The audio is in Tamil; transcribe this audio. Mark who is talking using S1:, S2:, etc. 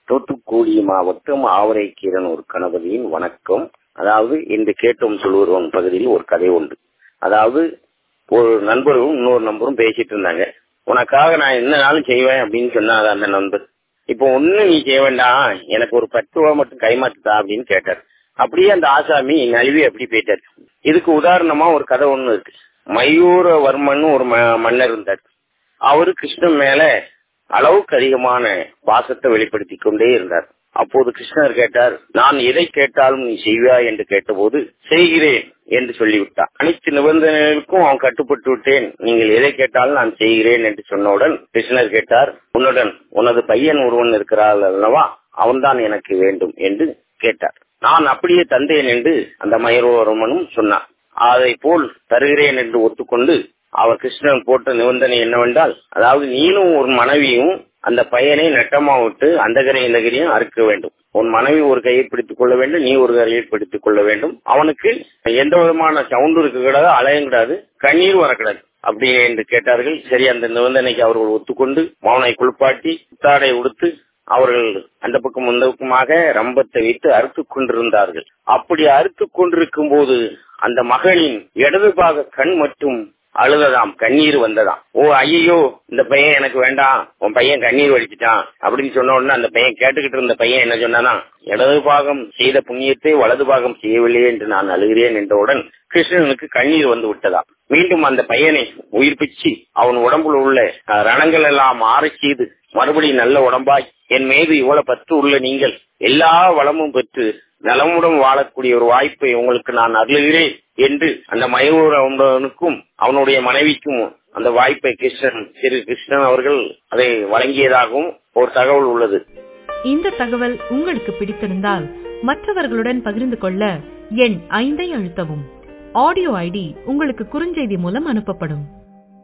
S1: தூத்துக்குடி மாவட்டம் ஆவரைக்கீரன் ஒரு கணபதியின் வணக்கம் அதாவது இந்த கேட்டோம் சொல்லுவோம் பகுதியில் ஒரு கதை உண்டு அதாவது ஒரு நண்பரும் இன்னொரு நண்பரும் பேசிட்டு இருந்தாங்க உனக்காக நான் என்ன நாளும் செய்வேன் அப்படின்னு சொன்னாங்க அந்த நண்பர் இப்போ ஒன்னும் நீ செய்ய வேண்டாம் எனக்கு ஒரு பத்து ரூபா மட்டும் கைமாத்துதா அப்படின்னு கேட்டார் அப்படியே அந்த ஆசாமி நழுவி அப்படி போயிட்டார் இதுக்கு உதாரணமா ஒரு கதை ஒண்ணு இருக்கு மயூரவர்மன் ஒரு மன்னர் இருந்தார் அவரு கிருஷ்ணன் மேல அளவுக்கு அதிகமான பாசத்தை வெளிப்படுத்தி கொண்டே இருந்தார் அப்போது கிருஷ்ணர் கேட்டார் நான் எதை கேட்டாலும் நீ செய்வாய் என்று கேட்டபோது செய்கிறேன் என்று சொல்லிவிட்டார் அனைத்து நிபந்தனைகளுக்கும் அவன் கட்டுப்பட்டு விட்டேன் நீங்கள் எதை கேட்டாலும் நான் செய்கிறேன் என்று சொன்னவுடன் கிருஷ்ணர் கேட்டார் உன்னுடன் உனது பையன் ஒருவன் இருக்கிறாள் அல்லவா அவன்தான் எனக்கு வேண்டும் என்று கேட்டார் நான் அப்படியே தந்தேன் என்று அந்த மயூரவர்மனும் சொன்னார் அதை போல் தருகிறேன் என்று ஒத்துக்கொண்டு அவர் கிருஷ்ணன் போட்ட நிபந்தனை என்னவென்றால் அதாவது நீனும் ஒரு மனைவியும் அந்த பையனை நட்டமா விட்டு அந்த கரை இந்த கரையும் அறுக்க வேண்டும் உன் மனைவி ஒரு கையை பிடித்துக் கொள்ள வேண்டும் நீ ஒரு கையை பிடித்துக் கொள்ள வேண்டும் அவனுக்கு எந்த விதமான சவுண்டும் இருக்க கூடாது அலையும் கூடாது கண்ணீர் வரக்கூடாது அப்படி என்று கேட்டார்கள் சரி அந்த நிபந்தனைக்கு அவர்கள் ஒத்துக்கொண்டு மௌனை குளிப்பாட்டி புத்தாடை உடுத்து அவர்கள் அந்த பக்கம் இந்த பக்கமாக ரம்பத்தை வைத்து அறுத்து கொண்டிருந்தார்கள் அப்படி அறுத்து கொண்டிருக்கும் போது அந்த மகளின் இடது பாக கண் மட்டும் அழுததாம் கண்ணீர் வந்ததாம் ஓ ஐயோ இந்த பையன் எனக்கு வேண்டாம் உன் பையன் கண்ணீர் வடிச்சிட்டான் அப்படின்னு சொன்ன உடனே அந்த பையன் கேட்டுக்கிட்டு இருந்த பையன் என்ன சொன்னானா இடது பாகம் செய்த புண்ணியத்தை வலது பாகம் செய்யவில்லையே என்று நான் அழுகிறேன் என்றவுடன் கிருஷ்ணனுக்கு கண்ணீர் வந்து விட்டதா மீண்டும் அந்த பையனை உயிர்ப்பிச்சு அவன் உடம்புல உள்ள ரணங்கள் எல்லாம் ஆறச் செய்து மறுபடியும் நல்ல உடம்பாய் என் மீது இவ்வளவு பற்று உள்ள நீங்கள் எல்லா வளமும் பெற்று நலமுடன் வாழக்கூடிய ஒரு வாய்ப்பை உங்களுக்கு நான் அருளுகிறேன் என்று அந்த மயூரனுக்கும் அவனுடைய மனைவிக்கும் அந்த வாய்ப்பை கிருஷ்ணன் திரு கிருஷ்ணன் அவர்கள் அதை வழங்கியதாகவும் ஒரு தகவல் உள்ளது
S2: இந்த தகவல் உங்களுக்கு பிடித்திருந்தால் மற்றவர்களுடன் பகிர்ந்து கொள்ள எண் ஐந்தை அழுத்தவும் ஆடியோ ஐடி உங்களுக்கு குறுஞ்செய்தி மூலம் அனுப்பப்படும்